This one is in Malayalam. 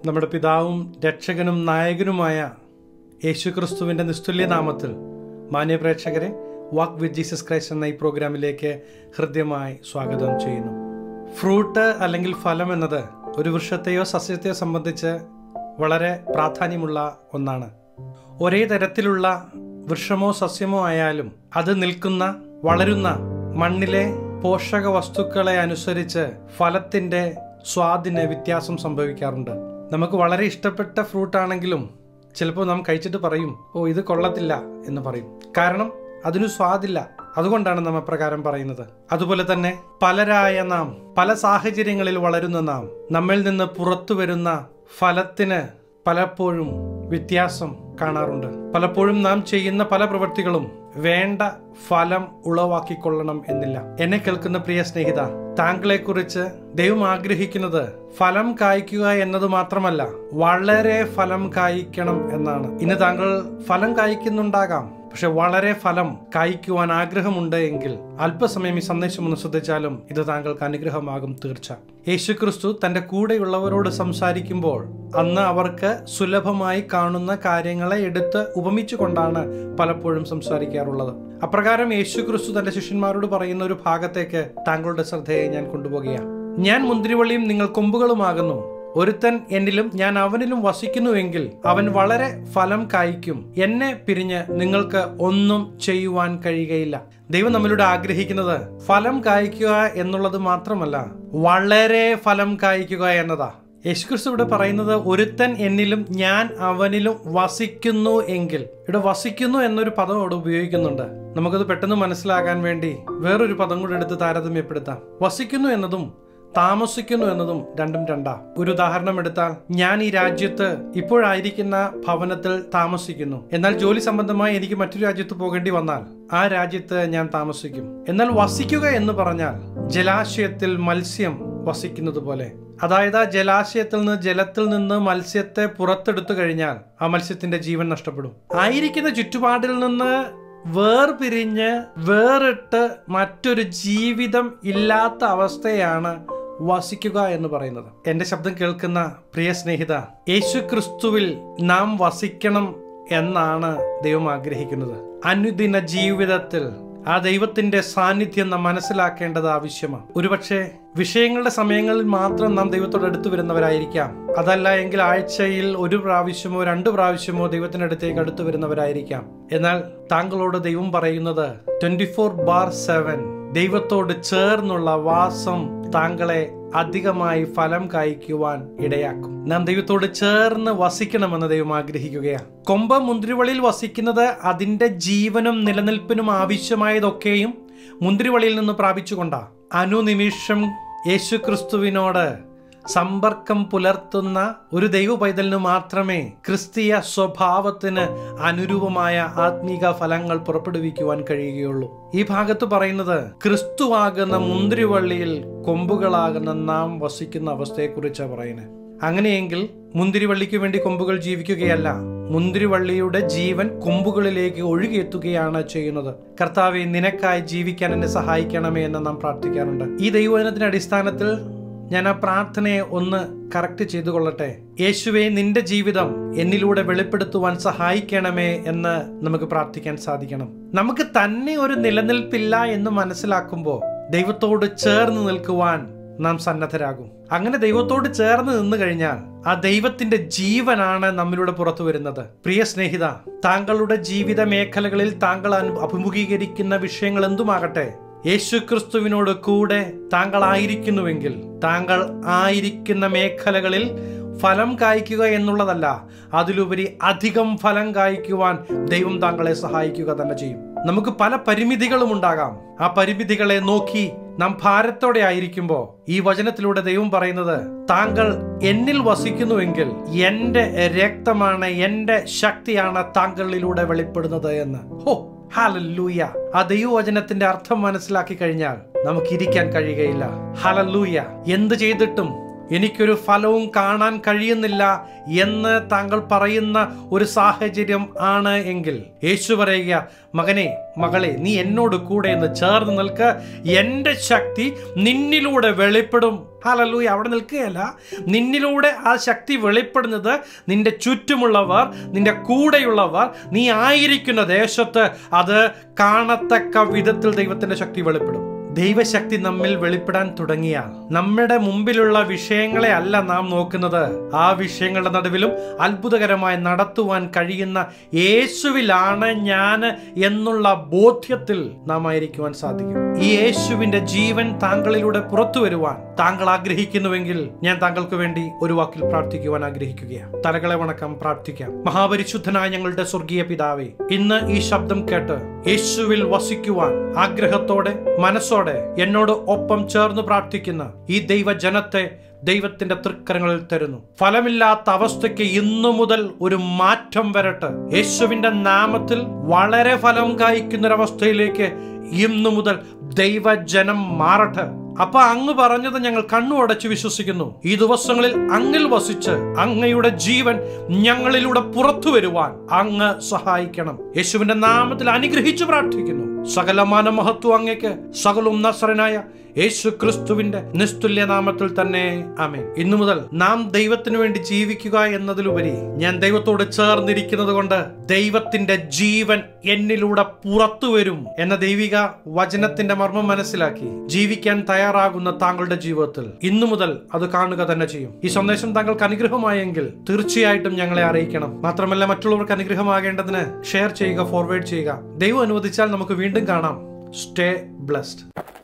നമ്മുടെ പിതാവും രക്ഷകനും നായകനുമായ യേശുക്രിസ്തുവിൻ്റെ നിസ്തുല്യ നാമത്തിൽ മാന്യപ്രേക്ഷകരെ വാക്ക് വിത്ത് ജീസസ് ക്രൈസ്റ്റ് എന്ന ഈ പ്രോഗ്രാമിലേക്ക് ഹൃദ്യമായി സ്വാഗതം ചെയ്യുന്നു ഫ്രൂട്ട് അല്ലെങ്കിൽ ഫലം എന്നത് ഒരു വൃക്ഷത്തെയോ സസ്യത്തെയോ സംബന്ധിച്ച് വളരെ പ്രാധാന്യമുള്ള ഒന്നാണ് ഒരേ തരത്തിലുള്ള വൃക്ഷമോ സസ്യമോ ആയാലും അത് നിൽക്കുന്ന വളരുന്ന മണ്ണിലെ പോഷക വസ്തുക്കളെ അനുസരിച്ച് ഫലത്തിന്റെ സ്വാദിന് വ്യത്യാസം സംഭവിക്കാറുണ്ട് നമുക്ക് വളരെ ഇഷ്ടപ്പെട്ട ഫ്രൂട്ട് ആണെങ്കിലും ചിലപ്പോൾ നാം കഴിച്ചിട്ട് പറയും ഓ ഇത് കൊള്ളത്തില്ല എന്ന് പറയും കാരണം അതിന് സ്വാദില്ല അതുകൊണ്ടാണ് നാം അപ്രകാരം പറയുന്നത് അതുപോലെ തന്നെ പലരായ നാം പല സാഹചര്യങ്ങളിൽ വളരുന്ന നാം നമ്മിൽ നിന്ന് പുറത്തു വരുന്ന ഫലത്തിന് പലപ്പോഴും വ്യത്യാസം കാണാറുണ്ട് പലപ്പോഴും നാം ചെയ്യുന്ന പല പ്രവൃത്തികളും വേണ്ട ഫലം ഉളവാക്കിക്കൊള്ളണം എന്നില്ല എന്നെ കേൾക്കുന്ന പ്രിയ സ്നേഹിത താങ്കളെ കുറിച്ച് ദൈവം ആഗ്രഹിക്കുന്നത് ഫലം കായ്ക്കുക എന്നത് മാത്രമല്ല വളരെ ഫലം കായ്ക്കണം എന്നാണ് ഇന്ന് താങ്കൾ ഫലം കായ്ക്കുന്നുണ്ടാകാം പക്ഷെ വളരെ ഫലം കായ്ക്കുവാൻ ആഗ്രഹമുണ്ട് എങ്കിൽ അല്പസമയം ഈ സന്ദേശം ഒന്ന് ശ്രദ്ധിച്ചാലും ഇത് താങ്കൾക്ക് അനുഗ്രഹമാകും തീർച്ച യേശുക്രിസ്തു തന്റെ കൂടെയുള്ളവരോട് സംസാരിക്കുമ്പോൾ അന്ന് അവർക്ക് സുലഭമായി കാണുന്ന കാര്യങ്ങളെ എടുത്ത് ഉപമിച്ചുകൊണ്ടാണ് പലപ്പോഴും സംസാരിക്കാറുള്ളത് അപ്രകാരം യേശുക്രിസ്തു തന്റെ ശിഷ്യന്മാരോട് പറയുന്ന ഒരു ഭാഗത്തേക്ക് താങ്കളുടെ ശ്രദ്ധയെ ഞാൻ കൊണ്ടുപോകുകയാണ് ഞാൻ മുന്തിരിവള്ളിയും നിങ്ങൾ കൊമ്പുകളുമാകുന്നു ഒരുത്തൻ എന്നിലും ഞാൻ അവനിലും വസിക്കുന്നുവെങ്കിൽ അവൻ വളരെ ഫലം കായ്ക്കും എന്നെ പിരിഞ്ഞ് നിങ്ങൾക്ക് ഒന്നും ചെയ്യുവാൻ കഴിയുകയില്ല ദൈവം നമ്മളിലൂടെ ആഗ്രഹിക്കുന്നത് ഫലം കായ്ക്കുക എന്നുള്ളത് മാത്രമല്ല വളരെ ഫലം കായ്ക്കുക എന്നതാ യേശുക്രിസ്തു ഇവിടെ പറയുന്നത് ഒരുത്തൻ എന്നിലും ഞാൻ അവനിലും വസിക്കുന്നു എങ്കിൽ ഇവിടെ വസിക്കുന്നു എന്നൊരു പദം അവിടെ ഉപയോഗിക്കുന്നുണ്ട് നമുക്കത് പെട്ടെന്ന് മനസ്സിലാകാൻ വേണ്ടി വേറൊരു പദം കൂടെ എടുത്ത് താരതമ്യപ്പെടുത്താം വസിക്കുന്നു എന്നതും താമസിക്കുന്നു എന്നതും രണ്ടും രണ്ടാ ഒരു ഉദാഹരണം എടുത്താൽ ഞാൻ ഈ രാജ്യത്ത് ഇപ്പോഴായിരിക്കുന്ന ഭവനത്തിൽ താമസിക്കുന്നു എന്നാൽ ജോലി സംബന്ധമായി എനിക്ക് മറ്റൊരു രാജ്യത്ത് പോകേണ്ടി വന്നാൽ ആ രാജ്യത്ത് ഞാൻ താമസിക്കും എന്നാൽ വസിക്കുക എന്ന് പറഞ്ഞാൽ ജലാശയത്തിൽ മത്സ്യം വസിക്കുന്നത് പോലെ അതായത് ആ ജലാശയത്തിൽ നിന്ന് ജലത്തിൽ നിന്ന് മത്സ്യത്തെ പുറത്തെടുത്തു കഴിഞ്ഞാൽ ആ മത്സ്യത്തിന്റെ ജീവൻ നഷ്ടപ്പെടും ആയിരിക്കുന്ന ചുറ്റുപാടിൽ നിന്ന് വേർപിരിഞ്ഞ് വേറിട്ട് മറ്റൊരു ജീവിതം ഇല്ലാത്ത അവസ്ഥയാണ് വസിക്കുക എന്ന് പറയുന്നത് എന്റെ ശബ്ദം കേൾക്കുന്ന പ്രിയ സ്നേഹിത യേശു ക്രിസ്തുവിൽ നാം വസിക്കണം എന്നാണ് ദൈവം ആഗ്രഹിക്കുന്നത് അനുദിന ജീവിതത്തിൽ ആ ദൈവത്തിന്റെ സാന്നിധ്യം നാം മനസ്സിലാക്കേണ്ടത് ആവശ്യമാണ് ഒരുപക്ഷെ വിഷയങ്ങളുടെ സമയങ്ങളിൽ മാത്രം നാം ദൈവത്തോട് അടുത്ത് വരുന്നവരായിരിക്കാം അതല്ല എങ്കിൽ ആഴ്ചയിൽ ഒരു പ്രാവശ്യമോ രണ്ട് പ്രാവശ്യമോ ദൈവത്തിനടുത്തേക്ക് അടുത്ത് വരുന്നവരായിരിക്കാം എന്നാൽ താങ്കളോട് ദൈവം പറയുന്നത് ട്വന്റി ഫോർ ബാർ സെവൻ ദൈവത്തോട് ചേർന്നുള്ള വാസം താങ്കളെ അധികമായി ഫലം കായ്ക്കുവാൻ ഇടയാക്കും നാം ദൈവത്തോട് ചേർന്ന് വസിക്കണമെന്ന് ദൈവം ആഗ്രഹിക്കുകയാണ് കൊമ്പ് മുന്തിരിവളിയിൽ വസിക്കുന്നത് അതിന്റെ ജീവനും നിലനിൽപ്പിനും ആവശ്യമായതൊക്കെയും മുന്തിരിവളിയിൽ നിന്ന് പ്രാപിച്ചുകൊണ്ടാ അനുനിമിഷം യേശുക്രിസ്തുവിനോട് സമ്പർക്കം പുലർത്തുന്ന ഒരു ദൈവ പൈതലിന് മാത്രമേ ക്രിസ്തീയ സ്വഭാവത്തിന് അനുരൂപമായ ആത്മീക ഫലങ്ങൾ പുറപ്പെടുവിക്കുവാൻ കഴിയുകയുള്ളൂ ഈ ഭാഗത്ത് പറയുന്നത് ക്രിസ്തുവാകുന്ന മുന്തിരിവള്ളിയിൽ കൊമ്പുകളാകുന്ന നാം വസിക്കുന്ന അവസ്ഥയെക്കുറിച്ചാണ് പറയുന്നത് അങ്ങനെയെങ്കിൽ മുന്തിരിവള്ളിക്ക് വേണ്ടി കൊമ്പുകൾ ജീവിക്കുകയല്ല മുന്തിരിവള്ളിയുടെ ജീവൻ കൊമ്പുകളിലേക്ക് ഒഴുകിയെത്തുകയാണ് ചെയ്യുന്നത് കർത്താവെ നിനക്കായി ജീവിക്കാൻ എന്നെ സഹായിക്കണമേ എന്ന് നാം പ്രാർത്ഥിക്കാറുണ്ട് ഈ ദൈവവചനത്തിന്റെ അടിസ്ഥാനത്തിൽ ഞാൻ ആ പ്രാർത്ഥനയെ ഒന്ന് കറക്റ്റ് ചെയ്തു കൊള്ളട്ടെ യേശുവെ നിന്റെ ജീവിതം എന്നിലൂടെ വെളിപ്പെടുത്തുവാൻ സഹായിക്കണമേ എന്ന് നമുക്ക് പ്രാർത്ഥിക്കാൻ സാധിക്കണം നമുക്ക് തന്നെ ഒരു നിലനിൽപ്പില്ല എന്ന് മനസ്സിലാക്കുമ്പോൾ ദൈവത്തോട് ചേർന്ന് നിൽക്കുവാൻ നാം സന്നദ്ധരാകും അങ്ങനെ ദൈവത്തോട് ചേർന്ന് നിന്നു കഴിഞ്ഞാൽ ആ ദൈവത്തിന്റെ ജീവനാണ് നമ്മിലൂടെ പുറത്തു വരുന്നത് പ്രിയ സ്നേഹിത താങ്കളുടെ ജീവിത മേഖലകളിൽ താങ്കൾ അഭിമുഖീകരിക്കുന്ന വിഷയങ്ങൾ എന്തുമാകട്ടെ യേശുക്രിസ്തുവിനോട് കൂടെ താങ്കൾ ആയിരിക്കുന്നുവെങ്കിൽ താങ്കൾ ആയിരിക്കുന്ന മേഖലകളിൽ ഫലം കായ്ക്കുക എന്നുള്ളതല്ല അതിലുപരി അധികം ഫലം കായ്ക്കുവാൻ ദൈവം താങ്കളെ സഹായിക്കുക തന്നെ ചെയ്യും നമുക്ക് പല പരിമിതികളും ഉണ്ടാകാം ആ പരിമിതികളെ നോക്കി നാം ഭാരത്തോടെ ആയിരിക്കുമ്പോൾ ഈ വചനത്തിലൂടെ ദൈവം പറയുന്നത് താങ്കൾ എന്നിൽ വസിക്കുന്നുവെങ്കിൽ എന്റെ രക്തമാണ് എന്റെ ശക്തിയാണ് താങ്കളിലൂടെ വെളിപ്പെടുന്നത് എന്ന് ഹോ ഹലല്ലൂയ ആ ദൈവവചനത്തിന്റെ അർത്ഥം മനസ്സിലാക്കി കഴിഞ്ഞാൽ നമുക്ക് ഇരിക്കാൻ കഴിയുകയില്ല ഹലല്ലൂയ എന്ത് ചെയ്തിട്ടും എനിക്കൊരു ഫലവും കാണാൻ കഴിയുന്നില്ല എന്ന് താങ്കൾ പറയുന്ന ഒരു സാഹചര്യം ആണ് എങ്കിൽ യേശു പറയുക മകനെ മകളെ നീ എന്നോട് കൂടെ എന്ന് ചേർന്ന് നിൽക്ക് എൻ്റെ ശക്തി നിന്നിലൂടെ വെളിപ്പെടും ഹലലൂയ അവിടെ നിൽക്കുകയല്ല നിന്നിലൂടെ ആ ശക്തി വെളിപ്പെടുന്നത് നിന്റെ ചുറ്റുമുള്ളവർ നിന്റെ കൂടെയുള്ളവർ നീ ആയിരിക്കുന്ന ദേശത്ത് അത് കാണത്തക്ക വിധത്തിൽ ദൈവത്തിന്റെ ശക്തി വെളിപ്പെടും ദൈവശക്തി നമ്മിൽ വെളിപ്പെടാൻ തുടങ്ങിയാൽ നമ്മുടെ മുമ്പിലുള്ള വിഷയങ്ങളെ അല്ല നാം നോക്കുന്നത് ആ വിഷയങ്ങളുടെ നടുവിലും അത്ഭുതകരമായി നടത്തുവാൻ കഴിയുന്ന യേശുവിലാണ് ഞാൻ എന്നുള്ള ബോധ്യത്തിൽ നാം ആയിരിക്കുവാൻ സാധിക്കും ഈ യേശുവിന്റെ ജീവൻ താങ്കളിലൂടെ പുറത്തു വരുവാൻ താങ്കൾ ആഗ്രഹിക്കുന്നുവെങ്കിൽ ഞാൻ താങ്കൾക്ക് വേണ്ടി ഒരു വാക്കിൽ പ്രാർത്ഥിക്കുവാൻ ആഗ്രഹിക്കുകയാണ് തലകളെ വണക്കം പ്രാർത്ഥിക്കാം മഹാപരിശുദ്ധനായ ഞങ്ങളുടെ സ്വർഗീയ പിതാവേ ഇന്ന് ഈ ശബ്ദം കേട്ട് യേശുവിൽ വസിക്കുവാൻ ആഗ്രഹത്തോടെ മനസ്സോടെ എന്നോട് ഒപ്പം ചേർന്ന് പ്രാർത്ഥിക്കുന്ന ഈ ദൈവജനത്തെ ദൈവത്തിന്റെ തൃക്കരങ്ങളിൽ തരുന്നു ഫലമില്ലാത്ത അവസ്ഥയ്ക്ക് ഇന്നു മുതൽ ഒരു മാറ്റം വരട്ടെ യേശുവിന്റെ നാമത്തിൽ വളരെ ഫലം കായ്ക്കുന്നൊരവസ്ഥയിലേക്ക് ഇന്നു മുതൽ ദൈവജനം മാറട്ടെ അപ്പൊ അങ്ങ് പറഞ്ഞത് ഞങ്ങൾ കണ്ണു അടച്ച് വിശ്വസിക്കുന്നു ഈ ദിവസങ്ങളിൽ അങ്ങിൽ വസിച്ച് അങ്ങയുടെ ജീവൻ ഞങ്ങളിലൂടെ പുറത്തു വരുവാൻ അങ്ങ് സഹായിക്കണം യേശുവിന്റെ നാമത്തിൽ അനുഗ്രഹിച്ചു പ്രാർത്ഥിക്കുന്നു സകലമാന മഹത്വം അങ്ങയ്ക്ക് സകലും നസറനായ യേശു ക്രിസ്തുവിന്റെ നിസ്തുല്യ നാമത്തിൽ തന്നെ ആമേൻ ഇന്നു മുതൽ നാം ദൈവത്തിനു വേണ്ടി ജീവിക്കുക എന്നതിലുപരി ഞാൻ ദൈവത്തോട് ചേർന്നിരിക്കുന്നത് കൊണ്ട് ദൈവത്തിന്റെ ജീവൻ എന്നിലൂടെ പുറത്തു വരും എന്ന ദൈവിക വചനത്തിന്റെ മർമ്മം മനസ്സിലാക്കി ജീവിക്കാൻ തയ്യാറാകുന്ന താങ്കളുടെ ജീവിതത്തിൽ ഇന്നു മുതൽ അത് കാണുക തന്നെ ചെയ്യും ഈ സന്ദേശം താങ്കൾക്ക് അനുഗ്രഹമായെങ്കിൽ തീർച്ചയായിട്ടും ഞങ്ങളെ അറിയിക്കണം മാത്രമല്ല മറ്റുള്ളവർക്ക് അനുഗ്രഹമാകേണ്ടതിന് ഷെയർ ചെയ്യുക ഫോർവേഡ് ചെയ്യുക ദൈവം അനുവദിച്ചാൽ നമുക്ക് വീണ്ടും കാണാം സ്റ്റേ ബ്ലസ്ഡ്